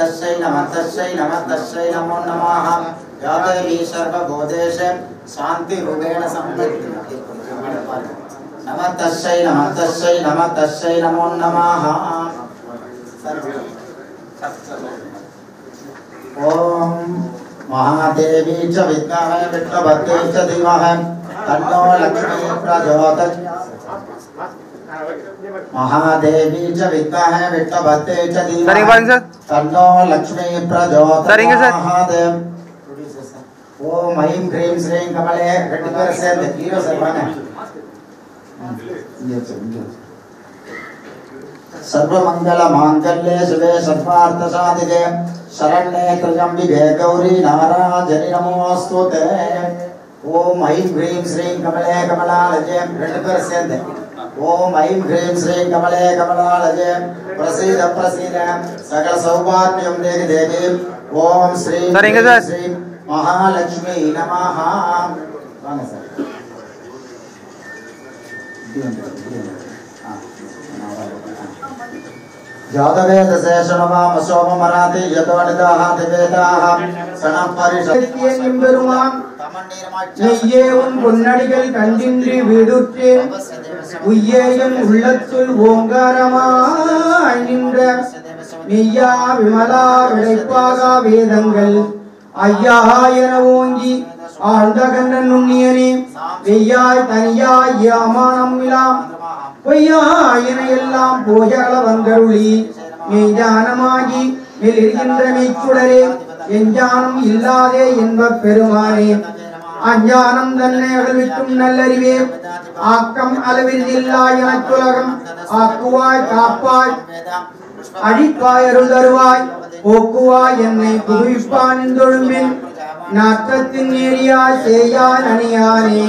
तस्यै नमः तस्यै नमः तस्यै नमो नमः या देवी सर्वभूतेषु शान्तिरूपेण संवित् नमः तस्यै नमः तस्यै नमः तस्यै नमो नमः ॐ महादेवी च विद्महे विष्णुपत्नी च धीमहि तन्नो लक्ष्मी प्रचोदयात् महादेवी च विद्महे विष्णुपत्नी च சரிங்க பாருங்க धीमहि சார் तन्नो लक्ष्मी சரிங்க சார். प्रचोदयात् ஓம் ஐம் க்ரீம் ஸ்ரீம் கமலே ரெண்டு பேரும் சேர்ந்து ஹீரோ சார் வாங்க ம், இங்க வச்சு, இங்க வச்சு. सर्वमङ्गल माङ्गल्ये शिवे सर्वार्थ साधिके शरण्ये त्र्यम्बिके गौरी नाराजनि नमोऽस्तु ते ஓம் ஐம் க்ரீம் ஸ்ரீம் கமலே கமலாலஜே ரெண்டு பேரும் சேர்ந்து ஓம் ஐம் க்ரீம் ஸ்ரீம் கமலே கமலாலஜே பிரசீத பிரசீத சகல சௌபாக்கியம் தேவி தேவி ஓம் ஸ்ரீ சரிங்க சார். ஸ்ரீம் மகாலட்சுமி நமஹ வாங்க சார் இப்படி வந்துரு, இப்படி வந்துரு. ஆ, நான் வரேன். ஜாதவேதசேஷணமாம சோமமராதி யதோனிதாஹ திவேதாஹ சனம் சத்தியன் எம்பெருமான் நெய்யே உன் பொன்னடிகள் கண்டின்றி வீடுற்று உய்யேயும் உள்ளத்துள் ஓங்காரமாய் நின்ற மெய்யா விமலா விளைப்பாகா வேதங்கள் ஐயா என ஓங்கி ஆழ்ந்த கண்ட நுண்ணியனே வெய்யாய் தனியாய் யாமானம் இலாம் பொய்யா என எல்லாம் போயள வந்தருளி மெய்ஞானமாகி மெலிர்கின்ற மெய்ச்சுடரே எஞ்ஞானம் இல்லாதே என்ப பெருமானே அஞ்ஞானம் தன்னை அகழ்விக்கும் நல்லறிவே ஆக்கம் அளவில்லா எனக்குலகம் ஆக்குவாய் காப்பாய் அழிப்பாய் அருள் தருவாய் போக்குவாய் என்னை புதுவிப்பான் என்றொழும்பின் நாற்றத்தின் நேரியாய் சேயாய் அணியானே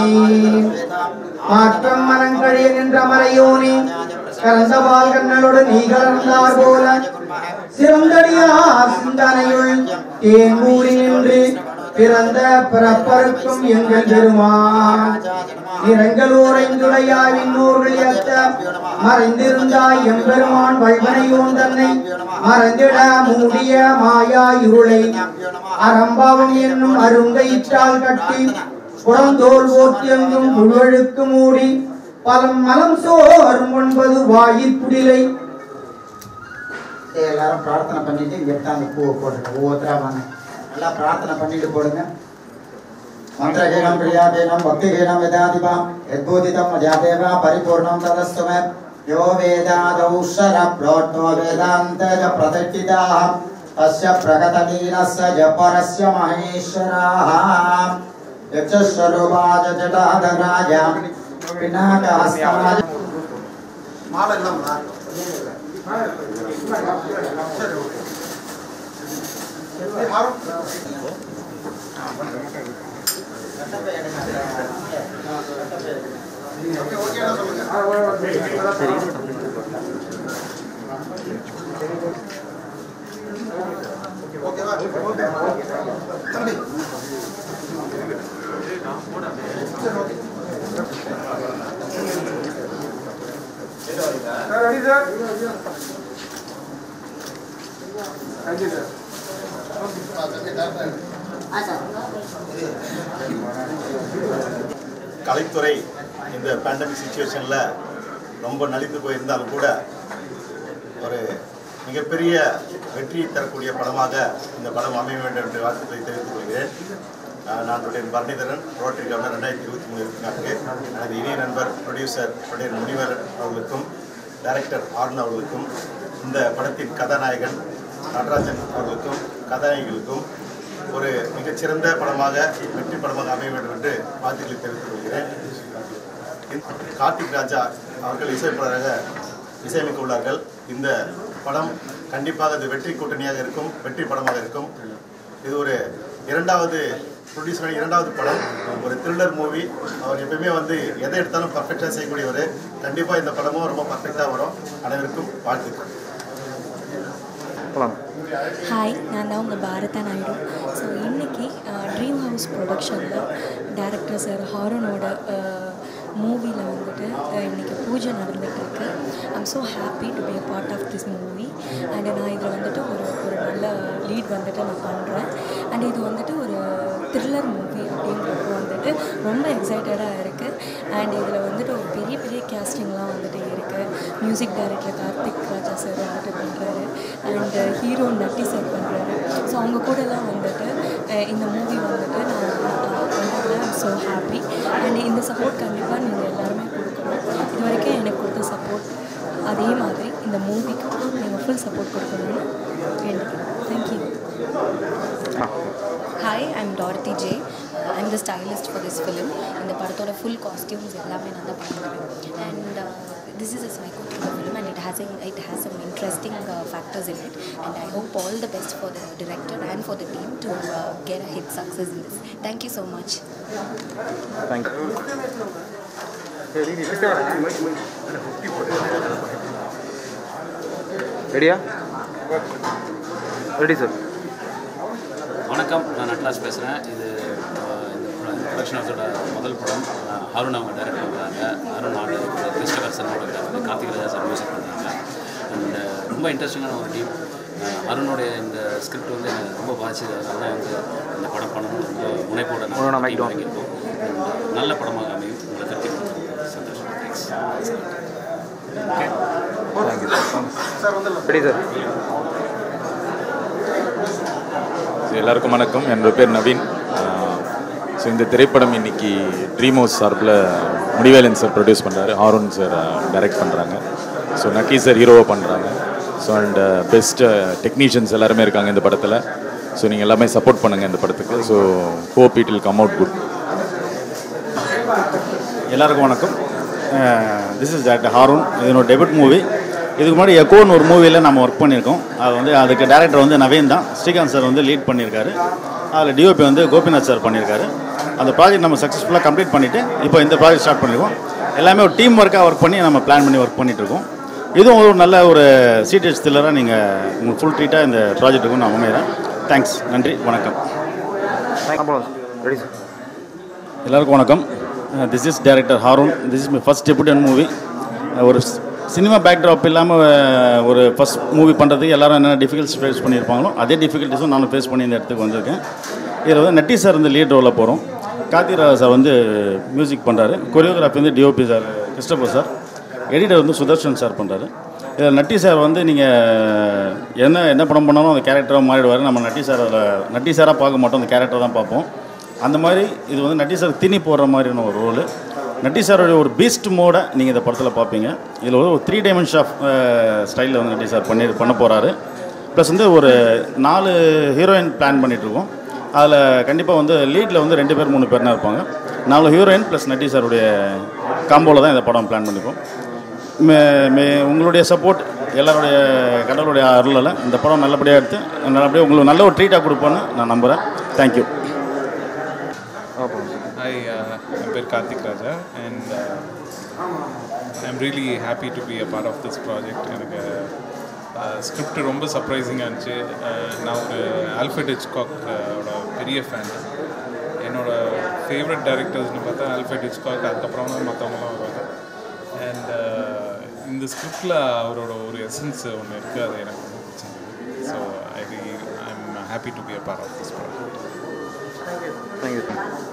மாற்றம் மனங்கழிய நின்ற மறையோனே கலந்த பால் கண்ணலோடு நீ கலந்தார் போல சிறந்தடியா சிந்தனையுள் தேன் ஊறி நின்று பிறந்த பிறப்பருக்கும் எங்கள் பெருமான் இரங்கலூரைந்துடையாய் விண்ணூர்கள் ஏத்த மறைந்திருந்தாய் எம்பெருமான் வல்வனையோன் தன்னை மறந்திட மூடிய மாயா இருளை அறம்பாவம் என்னும் அருங்கையிற்றால் கட்டி புறந்தோல் ஓட்டியெங்கும் புழுவழுக்கு மூடி பலம் மலம் சோறும் ஒன்பது வாயிற்குடிலை எல்லாரும் பிரார்த்தனை பண்ணிட்டு இங்க எடுத்து அந்த பூவை போட்டுட்டு ஒவ்வொருத்தரா வாங்க நல்லா பிரார்த்தனை பண்ணிட்டு போடுங்க மந்திரஹீனம் பிரியாதீனம் பக்திஹீனம் வேதாதிபாம் யத்பூதிதம் மஜாதேவா பரிபூர்ணம் ததஸ்து மே யோ வேதாதௌஷர प्रोक्तो वेदान्तज प्रतिष्ठिताः तस्य प्रगतलीनस्य जपरस्य महेश्वराः यक्षस्वरूपाय जटाधराय पिनाकहस्ताय மாலை இல்லாமலா ஓகேவா தம்பி சரி ஓகே கலைத்துறை இந்த பேண்டமிக் சுச்சுவேஷனில் ரொம்ப நலிந்து போயிருந்தாலும் கூட ஒரு மிகப்பெரிய வெற்றி தரக்கூடிய படமாக இந்த படம் அமைய வேண்டும் என்ற வாழ்த்துக்களை தெரிவித்துக் கொள்கிறேன் அஹ் நான் ப்ரொடியர் பரணிதரன் ரோட்டரி கவர்னர் ரெண்டாயிரத்தி இருபத்தி மூணு இருக்காங்க எனது இனிய நண்பர் ப்ரொடியூசர் ப்ரொடியர் முனிவர் அவர்களுக்கும் டைரக்டர் ஆர்ன் அவர்களுக்கும் இந்த படத்தின் கதாநாயகன் நடராஜன் அவர்களுக்கும் கதாநாயகிகளுக்கும் ஒரு மிகச்சிறந்த படமாக வெற்றி படமாக அமைய வேண்டும் என்று வாழ்த்துக்களை தெரிவித்துக் கொள்கிறேன் கார்த்திக் ராஜா அவர்கள் இசைப்பாளராக இசையமைக்க உள்ளார்கள் இந்த படம் கண்டிப்பாக அது வெற்றி கூட்டணியாக இருக்கும் வெற்றி படமாக இருக்கும் இது ஒரு இரண்டாவது ப்ரொடியூசர் இரண்டாவது படம் ஒரு த்ரில்லர் மூவி அவர் எப்பயுமே வந்து எதை எடுத்தாலும் பர்ஃபெக்டாக செய்யக்கூடியவர் கண்டிப்பாக இந்த படமும் ரொம்ப பர்ஃபெக்டாக வரும் அனைவருக்கும் வாழ்த்துக்கள் போலாம் ஹாய் நான் தான் உங்கள் பாரதா நாயுடு ஸோ இன்னைக்கு ட்ரீம் ஹவுஸ் ப்ரொடக்ஷனில் டேரக்டர் சார் ஹாரனோட மூவியில் வந்துட்டு அஹ், இன்னைக்கு பூஜை நடந்துட்டு இருக்கு I'm so happy to be a part of this movie and நான் இதில் வந்துட்டு ஒரு ஒரு நல்ல லீட் வந்துட்டு நான் பண்ணுறேன் அண்ட் இது வந்துட்டு ஒரு த்ரில்லர் மூவி அப்படிங்கிறப்போ வந்துட்டு ரொம்ப எக்ஸைட்டடாக இருக்குது அண்ட் இதில் வந்துட்டு ஒரு பெரிய பெரிய கேஸ்டிங்லாம் வந்துட்டு இருக்குது music director Karthik Raja sir வந்துட்டு பண்ணுறாரு அண்ட் ஹீரோ நட்டி சார் பண்ணுறாரு ஸோ அவங்க கூடலாம் வந்துட்டு அஹ் இந்த மூவி வந்துட்டு நான் பண்ணுறதுல ஸோ ஹாப்பி அண்ட் இந்த சப்போர்ட் கண்டிப்பாக நீங்கள் எல்லாருமே கொடுக்கணும் இது வரைக்கும் எனக்கு கொடுத்த சப்போர்ட் அதே மாதிரி இந்த மூவிக்கு நீங்கள் ஃபுல் சப்போர்ட் கொடுக்கணும்னு வேண்டிக்கிறேன் thank you hi I'm Darthi J I'm the stylist for this film இந்த படத்தோட ஃபுல் காஸ்டியூம்ஸ் எல்லாமே நான் தான் பண்ணுவேன் அண்ட் திஸ் இஸ் அ ஸ்மைக்கோ thriller film and it has it has some interesting factors in it and I hope all the best for the director and for the team to get a hit success in this thank you so much thank you ரெடியா ready sir வணக்கம் நான் நட்ராஜ் பேசுகிறேன் இது அஹ், இந்த production ஹவுஸோட முதல் படம் அஹ், அருண் அவங்க direct பண்ணுறாங்க அருண் ஆடு கிறிஸ்டபர் சனோட கார்த்திக் ராஜா சார் மியூசிக் பண்ணுறாங்க அண்ட் ரொம்ப இன்ட்ரெஸ்டிங்கான ஒரு டீம் அருணுடைய இந்த ஸ்கிரிப்ட் வந்து எனக்கு ரொம்ப பாதிச்சது அதனால தான் வந்து இந்த படம் பண்ணணும் ரொம்ப முனைப்போட உன்னோட நான் mic team down. இறங்கியிருக்கோம் And நல்ல படமாக அமையும் உங்களை திருப்தி கொடுக்குறது சந்தோஷம் தேங்க்ஸ் தேங்க்யூ சார் வந்து ரெடி சார் எல்லாருக்கும் வணக்கம் என்னோட பேர் நவீன் ஸோ இந்த திரைப்படம் இன்னைக்கு ட்ரீம் ஹவுஸ் சார்பில் முடிவேலன் சார் ப்ரொடியூஸ் பண்ணுறாரு ஹாரூன் சார் டைரக்ட் பண்ணுறாங்க ஸோ நக்கி சார் ஹீரோவை பண்ணுறாங்க ஸோ அண்ட் பெஸ்ட் டெக்னீஷியன்ஸ் எல்லாருமே இருக்காங்க இந்த படத்தில் ஸோ நீங்கள் எல்லாமே சப்போர்ட் பண்ணுங்கள் இந்த படத்துக்கு so hope it will come out good எல்லாருக்கும் வணக்கம் திஸ் இஸ் டேரக்டர் ஹாரூன் இது என்னோட டெபிட் மூவி இதுக்கு முன்னாடி எக்கோன்னு ஒரு மூவியில் நம்ம ஒர்க் பண்ணியிருக்கோம் அது வந்து அதுக்கு டேரக்டர் வந்து நவீன் தான் ஸ்ரீகாந்த் சார் வந்து லீட் பண்ணியிருக்காரு அதில் டிஓபி வந்து கோபிநாத் சார் பண்ணியிருக்காரு அந்த ப்ராஜெக்ட் நம்ம சக்ஸஸ்ஃபுல்லாக கம்ப்ளீட் பண்ணிவிட்டு இப்போ இந்த ப்ராஜெக்ட் ஸ்டார்ட் பண்ணியிருக்கோம் எல்லாமே ஒரு டீம் ஒர்க்காக ஒர்க் பண்ணி நம்ம பிளான் பண்ணி ஒர்க் பண்ணிட்டு இருக்கோம் இதுவும் ஒரு நல்ல ஒரு சீட்டேஜ் தில்லராக நீங்கள் உங்களுக்கு ஃபுல் ட்ரீட்டாக இந்த ப்ராஜெக்ட்டுக்கும் நான் அமைகிறேன் தேங்க்ஸ் நன்றி வணக்கம் அப்புறம் ரெடி சார் எல்லாருக்கும் வணக்கம் this is director Haroon this is my first debutant movie ஒரு சினிமா பேக்ட்ராப் இல்லாமல் ஒரு ஃபஸ்ட் மூவி பண்ணுறதுக்கு எல்லாரும் என்னென்ன டிஃபிகல்ட்ஸ் ஃபேஸ் பண்ணியிருப்பாங்களோ அதே டிஃபிகல்ட்டிஸும் நானும் ஃபேஸ் பண்ணி இந்த இடத்துக்கு வந்திருக்கேன் இதில் வந்து நட்டி சார் இந்த லீட் ரோலில் போகிறோம் கார்த்திகராஜா சார் வந்து மியூசிக் பண்ணுறாரு கொரியோகிராஃபி வந்து DOP sir Christopher sir editor வந்து சுதர்ஷன் சார் பண்ணுறாரு இதில் நட்டி சார் வந்து நீங்கள் என்ன என்ன படம் பண்ணாலும் அந்த கேரக்டராக மாறிடுவார் நம்ம நட்டி சார் அதில் நட்டி சாராக பார்க்க மாட்டோம் அந்த கேரக்டர் தான் பார்ப்போம் அந்த மாதிரி இது வந்து நட்டி சார் திணி போடுற மாதிரியான ஒரு ரோலு நட்டி சாரோடைய ஒரு பீஸ்ட் மோடை நீங்கள் இந்த படத்தில் பார்ப்பீங்க இதில் வந்து ஒரு த்ரீ டைமென்ஷன் ஆஃப் ஸ்டைலில் வந்து நட்டி சார் பண்ணி பண்ண போகிறாரு ப்ளஸ் வந்து ஒரு நாலு ஹீரோயின் பிளான் பண்ணிகிட்ருக்கோம் அதில் கண்டிப்பாக வந்து லீடில் வந்து ரெண்டு பேர் மூணு பேர்னா இருப்பாங்க நாலு ஹீரோயின் ப்ளஸ் நட்டி சாருடைய காம்போவில் தான் இந்த படம் பிளான் பண்ணிப்போம் மே மே உங்களுடைய சப்போர்ட் எல்லாருடைய கடவுளுடைய அருளில் இந்த படம் நல்லபடியாக எடுத்து நல்லபடியாக உங்களுக்கு நல்ல ஒரு ட்ரீட்டாக கொடுப்போன்னு நான் நம்புகிறேன் தேங்க்யூ அப்புறம் Hi, uh, I'm Per Karthik Raja, and uh, I'm really happy to be a part of this project. எனக்கு ஸ்கிரிப்ட் ரொம்ப சர்ப்ரைசிங்காக இருந்துச்சு Uh, நான் ஒரு ஆல்ஃபர்ட் ஹிச்காக் ஓட பெரிய ஃபேன் என்னோட ஃபேவரட் டைரக்டர்ஸ்னு பார்த்தா ஆல்ஃபர்ட் ஹிச்காக் அதுக்கப்புறம் தான் மற்றவங்களாம் வருவாங்க அண்ட் இந்த ஸ்கிரிப்டில் அவரோட ஒரு எசன்ஸ் ஒன்று இருக்குது அது எனக்கு ரொம்ப பிடிச்சிருந்தது so I I am happy to be a part of this project thank you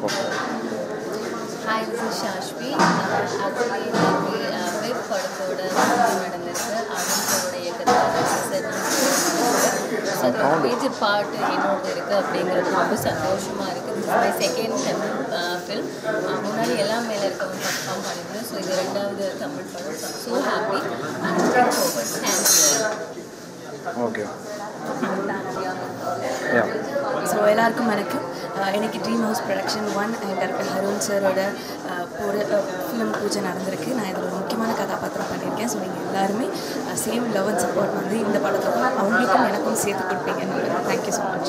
hi this is Shashvi actually இன்னைக்கு வெப் படத்தோட ஷூட்டிங் நடந்திருக்கு அருண்சரோட இயக்கத்தில் ஸோ அதோட மேஜர் பார்ட் என்னோட இருக்குது அப்படிங்கிறது ரொம்ப சந்தோஷமாக இருக்குது this my second Tamil film முன்னாடி எல்லாம் மேலே இருக்கவங்க பர்ஃபார்ம் பண்ணியிருந்தேன் ஸோ இது ரெண்டாவது தமிழ் படம் so happy okay ya so எல்லாருக்கும் வணக்கம் அஹ் எனக்கு dream house production one and director Harun சாரோட ஒரு ஃபிலிம் பூஜை நடந்திருக்கு நான் இதில் ஒரு முக்கியமான கதாபாத்திரம் பண்ணியிருக்கேன் ஸோ நீங்கள் எல்லாருமே சேம் லவ் அண்ட் சப்போர்ட் வந்து இந்த படத்துக்கும் அவங்களுக்கும் எனக்கும் சேர்த்து கொடுப்பீங்கன்னு தேங்க்யூ ஸோ மச்